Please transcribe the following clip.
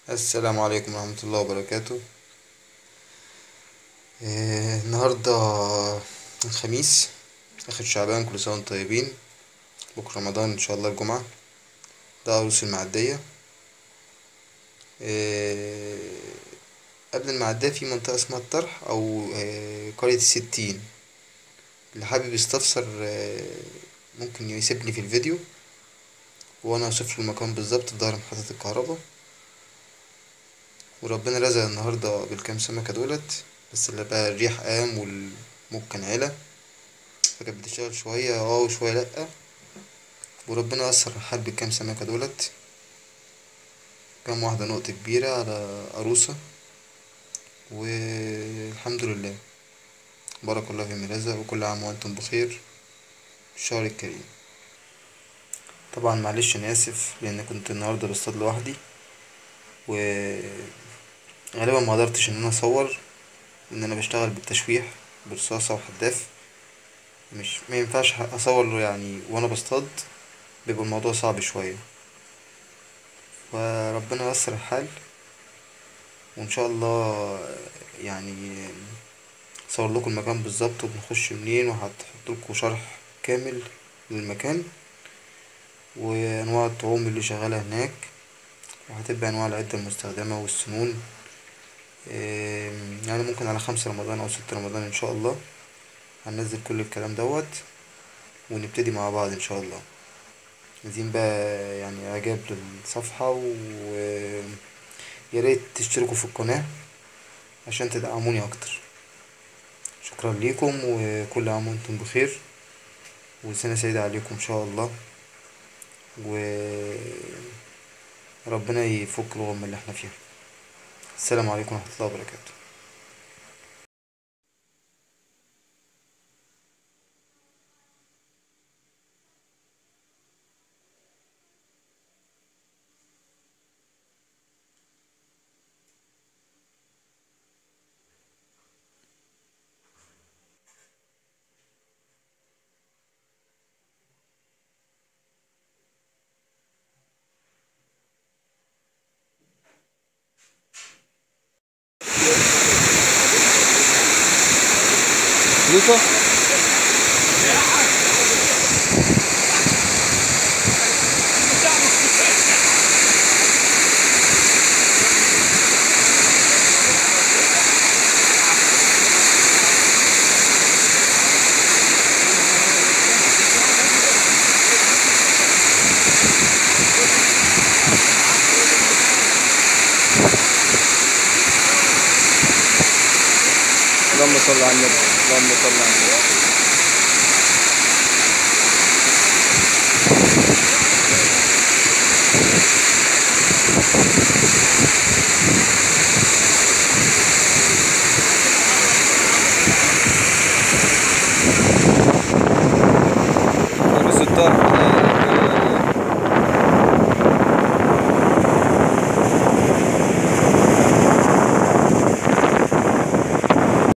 السلام عليكم ورحمة الله وبركاته آه، النهاردة الخميس آخر شعبان كل سنة وانتم طيبين بكرة رمضان إن شاء الله الجمعة ده عروس المعدية آه، قبل المعدية في منطقة اسمها الطرح أو آه، قرية الستين اللي حابب يستفسر آه، ممكن يسيبني في الفيديو وأنا أوصفله المكان بالظبط في ظهر محطة الكهرباء وربنا رزق النهاردة بالكام سمكة دولت بس اللي بقى الريح قام والموج كان علا فكانت بتشتغل شوية اه وشوية لأ وربنا يسر الحال بالكام سمكة دولت كام واحدة نقطة كبيرة على عروسة والحمد لله بارك الله في رزق وكل عام وانتم بخير الشهر الكريم طبعا معلش انا اسف لان كنت النهارده بصطاد لوحدي و غالبا ما قدرتش ان انا اصور ان انا بشتغل بالتشويح برصاصة وحداف مش ما ينفعش اصور له يعني وانا بصطاد بيبقى الموضوع صعب شوية فربنا ييسر الحال وان شاء الله يعني اصور لكم المكان بالظبط وبنخش منين وهحط لكم شرح كامل للمكان وانواع الطعوم اللي شغالة هناك وهتبقى انواع العدة المستخدمة والسنون يعني ممكن على خمسة رمضان او ستة رمضان ان شاء الله هننزل كل الكلام دوت ونبتدي مع بعض ان شاء الله عايزين بقى يعني اعجاب للصفحة و ياريت تشتركوا في القناة عشان تدعموني اكتر شكرا ليكم وكل عام وانتم بخير وسنة سعيدة عليكم ان شاء الله وربنا يفك الغم اللي احنا فيها السلام عليكم ورحمة الله وبركاته لوطة اللهم صل على النبي اللهم صل على النبي